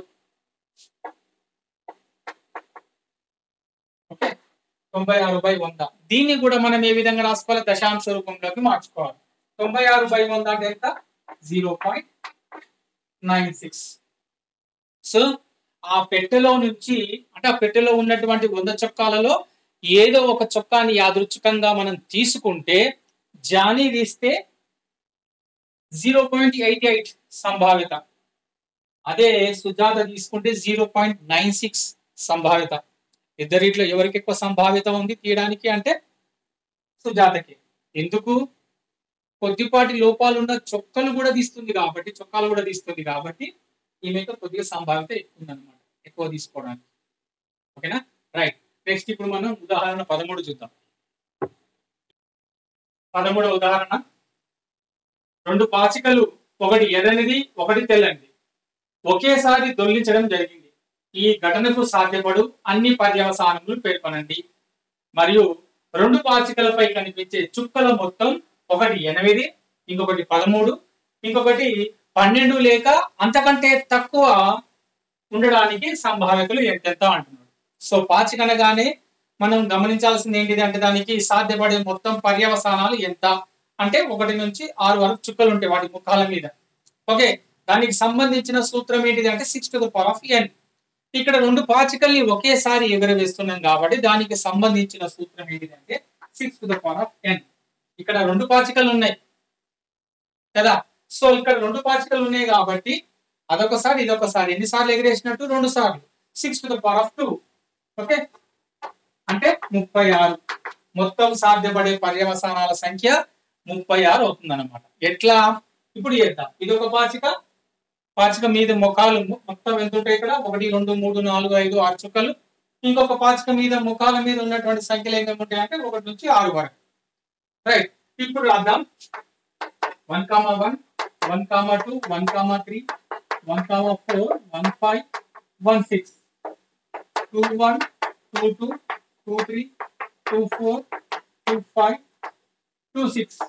ఓకే తొంభై ఆరు బై వంద దీన్ని కూడా మనం ఏ విధంగా రాసుకోవాలి దశాంశ రూపంలోకి మార్చుకోవాలి తొంభై ఆరు బై వంద అంటే ఎంత zero point nine six so ఆ పెట్టెలో నుంచి అంటే ఆ పెట్టెలో ఉన్నటువంటి వంద చొక్కాలలో ఏదో ఒక చొక్కాని యాదృచ్ఛికంగా మనం తీసుకుంటే జానీ తీస్తే జీరో పాయింట్ ఎయిట్ ఎయిట్ సంభావ్యత అదే సుజాత తీసుకుంటే జీరో పాయింట్ నైన్ సిక్స్ సంభావ్యత ఇద్దరిట్లో ఎవరికి ఎక్కువ సంభావ్యత ఉంది తీయడానికి అంటే సుజాతకి ఎందుకు కొద్దిపాటి లోపాలు ఉన్న చొక్కలు కూడా తీస్తుంది కాబట్టి చొక్కాలు కూడా తీస్తుంది కాబట్టి ఈమెకు కొద్దిగా సంభావ్యత ఎక్కువ ఉందన్నమాట ఎక్కువ తీసుకోవడానికి ఓకేనా రైట్ నెక్స్ట్ ఇప్పుడు మనం ఉదాహరణ పదమూడు చూద్దాం పదమూడవ ఉదాహరణ రెండు పాచికలు ఒకటి ఎర్రనిది ఒకటి తెల్లనిది ఒకేసారి దొల్లించడం జరిగింది ఈ ఘటనకు సాధ్యపడు అన్ని పర్యవసానములు పేర్కొనండి మరియు రెండు పాచికలపై కనిపించే చుక్కల మొత్తం ఒకటి ఎనిమిది ఇంకొకటి పదమూడు ఇంకొకటి పన్నెండు లేక అంతకంటే తక్కువ ఉండడానికి సంభావ్యతలు ఎంతెంత అంటున్నాడు సో పాచిక అనగానే మనం గమనించాల్సింది ఏంటిది అంటే దానికి సాధ్యపడే మొత్తం పర్యవసానాలు ఎంత అంటే ఒకటి నుంచి ఆరు వరకు చుక్కలు ఉంటాయి వాటి ముఖాల మీద ఓకే దానికి సంబంధించిన సూత్రం ఏంటిది అంటే six to the power of N ఇక్కడ రెండు పాచికల్ని ఒకేసారి ఎగురవేస్తున్నాం కాబట్టి దానికి సంబంధించిన సూత్రం ఏంటిది అంటే six to the power of N ఇక్కడ రెండు పాచికలు ఉన్నాయి కదా సో ఇక్కడ రెండు పాచికలు ఉన్నాయి కాబట్టి అదొకసారి ఇదొకసారి ఎన్నిసార్లు ఎగిరేసినట్టు రెండు సార్లు six to the power of two okay అంటే ముప్పై ఆరు మొత్తం సాధ్యపడే పర్యవసానాల సంఖ్య ముప్పై ఆరు అవుతుంది అనమాట ఎట్లా ఇప్పుడు చేద్దాం ఇది ఒక పాచిక పాచిక మీద ముఖాలు మొత్తం ఎంత ఉంటాయి ఇక్కడ ఒకటి రెండు మూడు నాలుగు ఐదు ఆరు చుక్కలు ఇంకొక పాచిక మీద ముఖాల మీద ఉన్నటువంటి సంఖ్యలు ఏమేమి ఉంటాయి అంటే ఒకటి నుంచి ఆరు వరకు రైట్ ఇప్పుడు రాద్దాం one comma one one comma two one comma three one comma four one five one six two one two two two three two four two five two six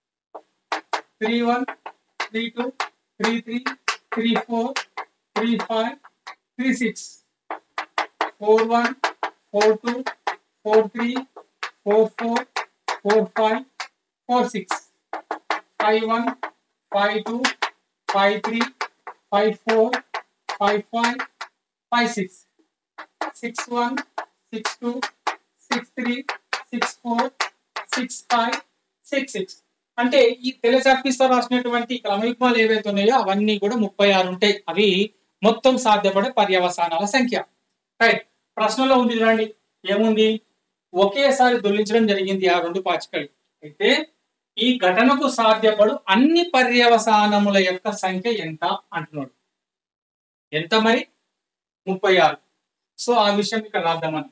three one three two three three three four three five three six four one four two four three four four four five four six five one five two five three five four five five five six six one six two six three six four six five six six అంటే ఈ తెల్ల చాక్పీస్తో రాసినటువంటి క్రమయుగ్మాలు ఏవైతే ఉన్నాయో అవన్నీ కూడా ముప్పై ఆరు ఉంటాయి అవి మొత్తం సాధ్యపడే పర్యవసానాల సంఖ్య రైట్ ప్రశ్నలో ఉంది చూడండి ఏముంది ఒకేసారి దొల్లించడం జరిగింది ఆ రెండు పాచికలు అయితే ఈ ఘటనకు సాధ్యపడు అన్ని పర్యవసానముల యొక్క సంఖ్య ఎంత అంటున్నాడు ఎంత మరి ముప్పై ఆరు సో ఆ విషయం ఇక్కడ రాద్దామని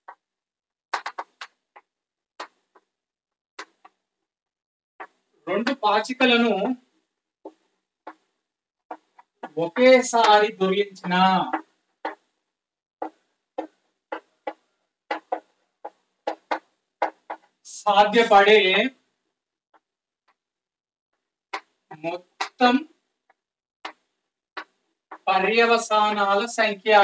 రెండు పాచికలను ఒకేసారి దొరికించిన సాధ్యపడే మొత్తం పర్యవసానాల సంఖ్య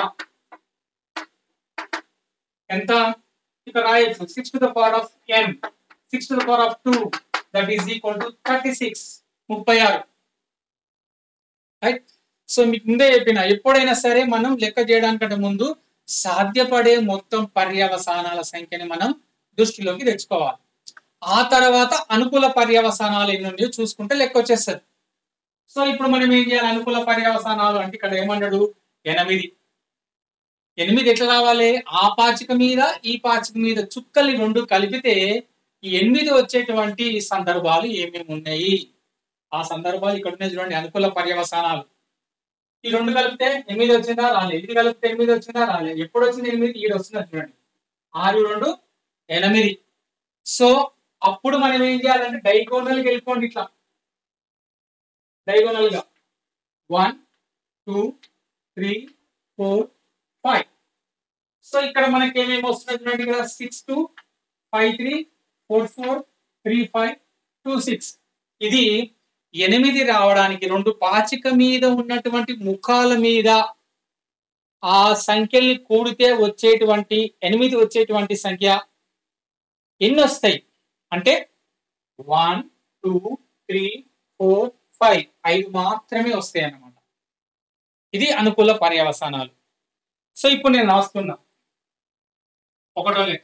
ఎంత ఇక్కడ రాయొచ్చు six to the power of n six to the power of two that is equal to thirty six ముప్పై ఆరు రైట్ సో మీకు ముందే చెప్పిన ఎప్పుడైనా సరే మనం లెక్క చేయడానికంటే ముందు సాధ్యపడే మొత్తం పర్యవసానాల సంఖ్యని మనం దృష్టిలోకి తెచ్చుకోవాలి ఆ తర్వాత అనుకూల పర్యవసానాలు ఎన్ని ఉన్నాయో చూసుకుంటే లెక్క వచ్చేస్తుంది సో ఇప్పుడు మనం ఏం చేయాలి అనుకూల పర్యవసానాలు అంటే ఇక్కడ ఏమన్నాడు ఎనిమిది ఎనిమిది ఎట్లా రావాలి ఆ పాచిక మీద ఈ పాచిక మీద చుక్కల్ని రెండు కలిపితే ఈ ఎనిమిది వచ్చేటువంటి సందర్భాలు ఏమేమి ఉన్నాయి ఆ సందర్భాలు ఇక్కడ ఉన్నాయి చూడండి అనుకూల పర్యవసానాలు ఈ రెండు కలిపితే ఎనిమిది వచ్చిందా రాలేదు ఇది కలిపితే ఎనిమిది వచ్చిందా రాలేదు ఎప్పుడు వచ్చింది ఎనిమిది ఈడు వస్తుందా చూడండి ఆరు రెండు ఎనిమిది సో అప్పుడు మనం ఏం చేయాలంటే డైగోనల్కి వెళ్ళిపోండి ఇట్లా డైగోనల్ గా one two three four five so ఇక్కడ మనకి ఏమేమి వస్తున్నాయి చూడండి ఇక్కడ six two five three four four three five two six ఇది ఎనిమిది రావడానికి రెండు పాచిక మీద ఉన్నటువంటి ముఖాల మీద ఆ సంఖ్యల్ని కూడితే వచ్చేటువంటి ఎనిమిది వచ్చేటువంటి సంఖ్య ఎన్ని వస్తాయి అంటే one two three four five ఐదు మాత్రమే వస్తాయి అన్నమాట ఇది అనుకూల పర్యవసానాలు సో ఇప్పుడు నేను రాస్తున్నా ఒకటో లెక్క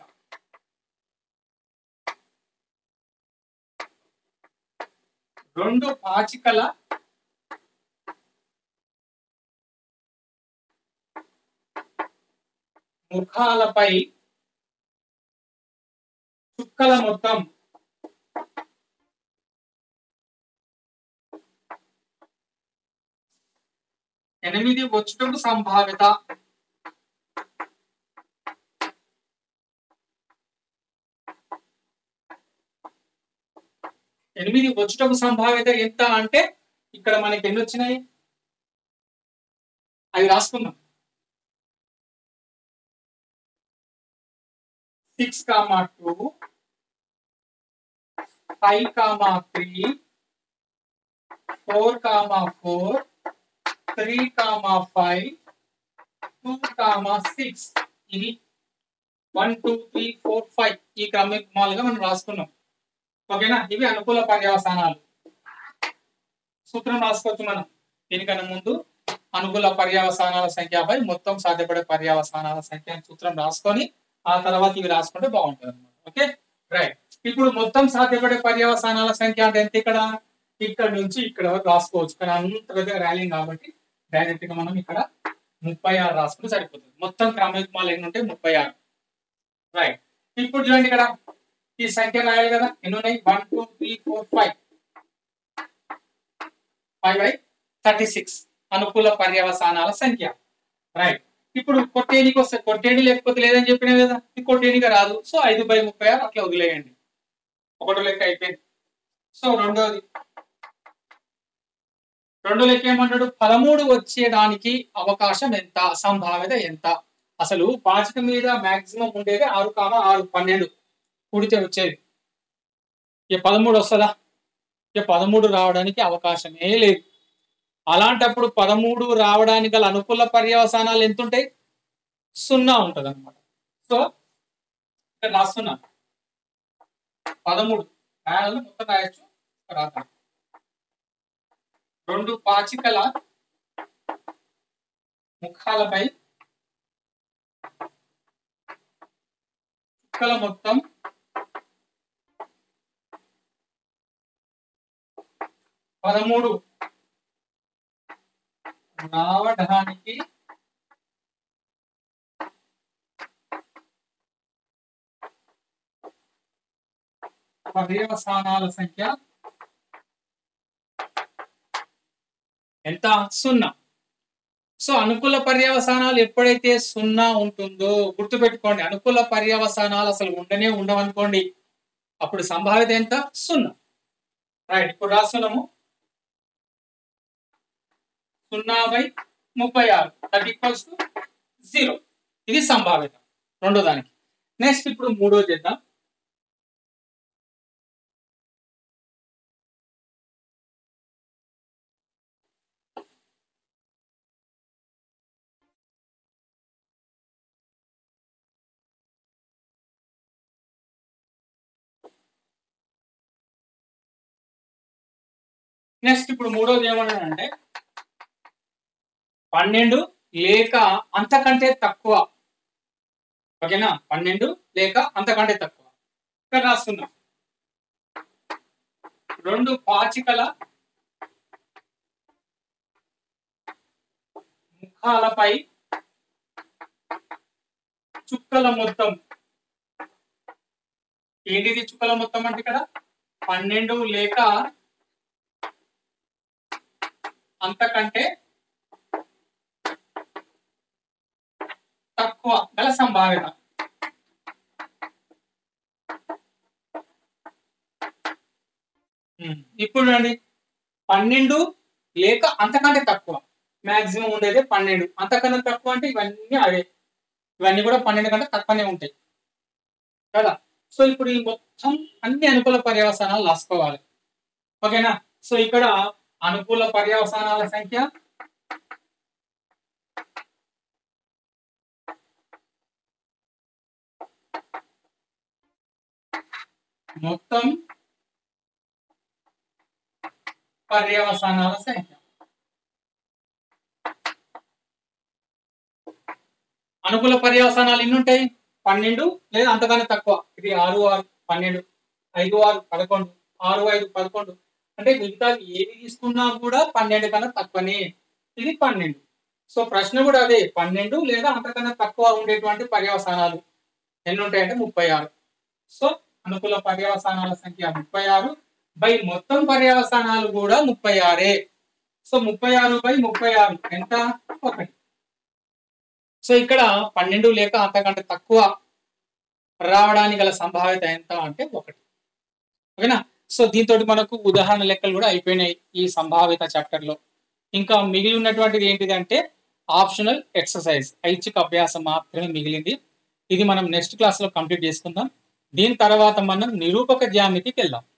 రెండు పాచికల ముఖాలపై చుక్కల మొత్తం ఎనిమిది వచ్చుటకు సంభావ్యత ఎనిమిది వచ్చుటకు సంభావ్యత ఎంత అంటే ఇక్కడ మనకి ఎన్ని వచ్చినాయి అవి రాసుకుందాం six comma two five comma three four comma four three comma five two comma six ఇది one two three four five ఈ క్రమమాలుగా మనం రాసుకున్నాం ఓకేనా ఇవి అనుకూల పర్యవసానాలు సూత్రం రాసుకోవచ్చు మనం దీనికన్నా ముందు అనుకూల పర్యవసానాల సంఖ్యపై మొత్తం సాధ్యపడే పర్యవసానాల సంఖ్య అని సూత్రం రాసుకొని ఆ తర్వాత ఇవి రాసుకుంటే బాగుంటుంది అనమాట ఓకే రైట్ ఇప్పుడు మొత్తం సాధ్యపడే పర్యవసానాల సంఖ్య అంటే ఎంత ఇక్కడ ఇక్కడ నుంచి ఇక్కడ వరకు రాసుకోవచ్చు కానీ అంత పెద్ద ర్యాలింగ్ కాబట్టి డైరెక్ట్ గా మనం ఇక్కడ ముప్పై ఆరు రాసుకుంటే సరిపోతుంది మొత్తం క్రమయుగ్మాలు ఎన్ని ఉంటాయి ముప్పై ఆరు రైట్ ఇప్పుడు చూడండి ఇక్కడ ఈ సంఖ్య రాయాలి కదా ఎన్ని ఉన్నాయి one two three four five five by thirty six అనుకూల పర్యవసానాల సంఖ్య రైట్ ఇప్పుడు కొట్టేనికి వస్తే కొట్టేని లేకపోతే లేదని చెప్పినా కదా ఇది కొట్టేనిగా రాదు సో ఐదు బై ముప్పై ఆరు అట్లా వదిలేయండి ఒకటో లెక్క అయిపోయింది సో రెండోది రెండో లెక్క ఏమంటాడు పదమూడు వచ్చేదానికి అవకాశం ఎంత సంభావ్యత ఎంత అసలు పాచిక మీద మాక్సిమం ఉండేది ఆరు కామ ఆరు పన్నెండు కూడితే వచ్చేది ఇక పదమూడు వస్తుందా ఇక పదమూడు రావడానికి అవకాశమే లేదు అలాంటప్పుడు పదమూడు రావడానికి గల అనుకూల పర్యవసానాలు ఎంత ఉంటాయి సున్నా ఉంటది అనమాట సో ఇక్కడ రాస్తున్నా పదమూడు రాయాలి మొత్తం రాయొచ్చు రాద్దాం రెండు పాచికల ముఖాలపై చుక్కల మొత్తం పదమూడు రావడానికి పర్యవసానాల సంఖ్య ఎంత సున్నా సో అనుకూల పర్యవసానాలు ఎప్పుడైతే సున్నా ఉంటుందో గుర్తుపెట్టుకోండి అనుకూల పర్యవసానాలు అసలు ఉండనే ఉండవనుకోండి అప్పుడు సంభావ్యత ఎంత సున్నా రైట్ ఇప్పుడు రాస్తున్నాము సున్నా బై ముప్పై ఆరు దట్ ఈక్వల్స్ టు జీరో ఇది సంభావ్యత రెండో దానికి నెక్స్ట్ ఇప్పుడు మూడో చేద్దాం నెక్స్ట్ ఇప్పుడు మూడోది ఏమన్నాడంటే పన్నెండు లేక అంతకంటే తక్కువ ఓకేనా పన్నెండు లేక అంతకంటే తక్కువ ఇక్కడ రాస్తున్నాం రెండు పాచికల ముఖాలపై చుక్కల మొత్తం ఏంటిది చుక్కల మొత్తం అంటే ఇక్కడ పన్నెండు లేక అంతకంటే తక్కువ గల సంభావ్యత ఉమ్, ఇప్పుడు చూడండి పన్నెండు లేక అంతకంటే తక్కువ మాక్సిమం ఉండేది పన్నెండు అంతకన్నా తక్కువ అంటే ఇవన్నీ అవే ఇవన్నీ కూడా పన్నెండు కంటే తక్కువనే ఉంటాయి కదా సో ఇప్పుడు ఈ మొత్తం అన్ని అనుకూల పర్యవసానాలు రాసుకోవాలి ఓకేనా సో ఇక్కడ అనుకూల పర్యవసానాల సంఖ్య మొత్తం పర్యవసానాల సంఖ్య అనుకూల పర్యవసానాలు ఎన్ని ఉంటాయి పన్నెండు లేదా అంతకన్నా తక్కువ ఇది ఆరు ఆరు పన్నెండు ఐదు ఆరు పదకొండు ఆరు ఐదు పదకొండు అంటే మిగతా ఏది తీసుకున్నా కూడా పన్నెండు కన్నా తక్కువనే ఇది పన్నెండు సో ప్రశ్న కూడా అదే పన్నెండు లేదా అంతకన్నా తక్కువ ఉండేటువంటి పర్యవసానాలు ఎన్ని ఉంటాయంటే ముప్పై ఆరు సో అనుకూల పర్యవసానాల సంఖ్య ముప్పై ఆరు బై మొత్తం పర్యవసానాలు కూడా ముప్పై ఆరే సో ముప్పై ఆరు బై ముప్పై ఆరు ఎంత ఒకటి సో ఇక్కడ పన్నెండు లేక అంతకంటే తక్కువ రావడానికి గల సంభావ్యత ఎంత అంటే ఒకటి ఓకేనా సో దీంతో మనకు ఉదాహరణ లెక్కలు కూడా అయిపోయినాయి ఈ సంభావ్యత చాప్టర్ లో ఇంకా మిగిలి ఉన్నటువంటిది ఏంటిదంటే ఆప్షనల్ ఎక్సర్సైజ్ ఐచ్ఛిక అభ్యాసం మాత్రమే మిగిలింది ఇది మనం నెక్స్ట్ క్లాస్ లో కంప్లీట్ చేసుకుందాం దీని తర్వాత మనం నిరూపక జ్యామితికి వెళ్దాం